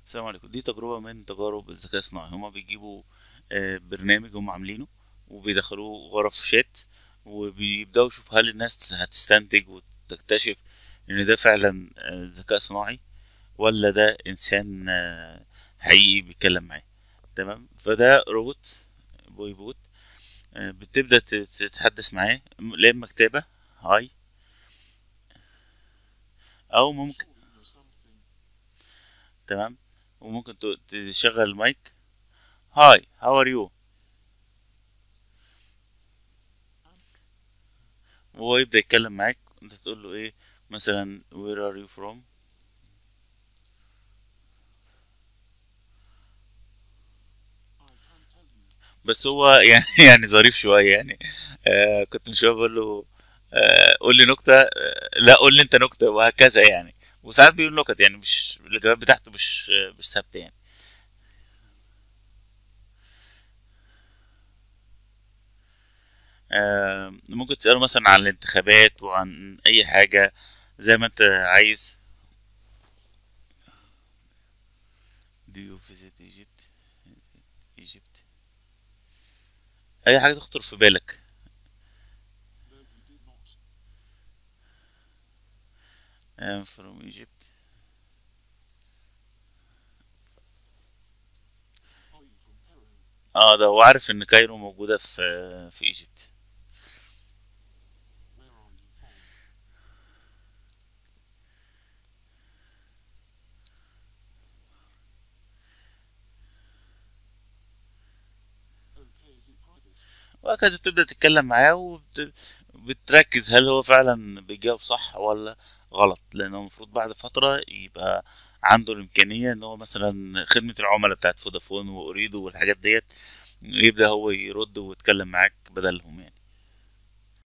السلام عليكم دي تجربة من تجارب الذكاء الصناعي هما بيجيبوا آه، برنامج هم عاملينه وبيدخلوه غرف شات وبيبدأوا يشوفوا هل الناس هتستنتج وتكتشف إن ده فعلا آه، ذكاء صناعي ولا ده إنسان آه، حقيقي بيتكلم معاه تمام فده روبوت بوي بوت آه، بتبدأ تت- تتحدث معاه لا إما كتابة هاي أو ممكن تمام وممكن ت- تشغل المايك هاي هاو ار يو وهو يبدأ يتكلم معاك انت تقول له ايه مثلا where are you from بس هو يعني يعني ظريف شوية يعني آه كنت مش بقول له آه قول لي نكتة آه لا قول لي انت نكتة وهكذا يعني وساعات بيقول نكت يعني مش الإجابات بتاعته مش مش ثابتة يعني آه ممكن تسأله مثلا عن الانتخابات وعن أي حاجة زي ما انت عايز Do you visit Egypt? Egypt أي حاجة تخطر في بالك I'm from Egypt اه ده هو عارف ان كايرو موجودة في في ايجيبت وهكذا بتبدأ تتكلم معاه وبتركز هل هو فعلا بيجاوب صح ولا غلط لأنه المفروض بعد فترة يبقى عنده الإمكانية إن هو مثلا خدمة العملاء بتاعت فودافون وأوريدو والحاجات ديت يبدأ هو يرد ويتكلم معاك بدلهم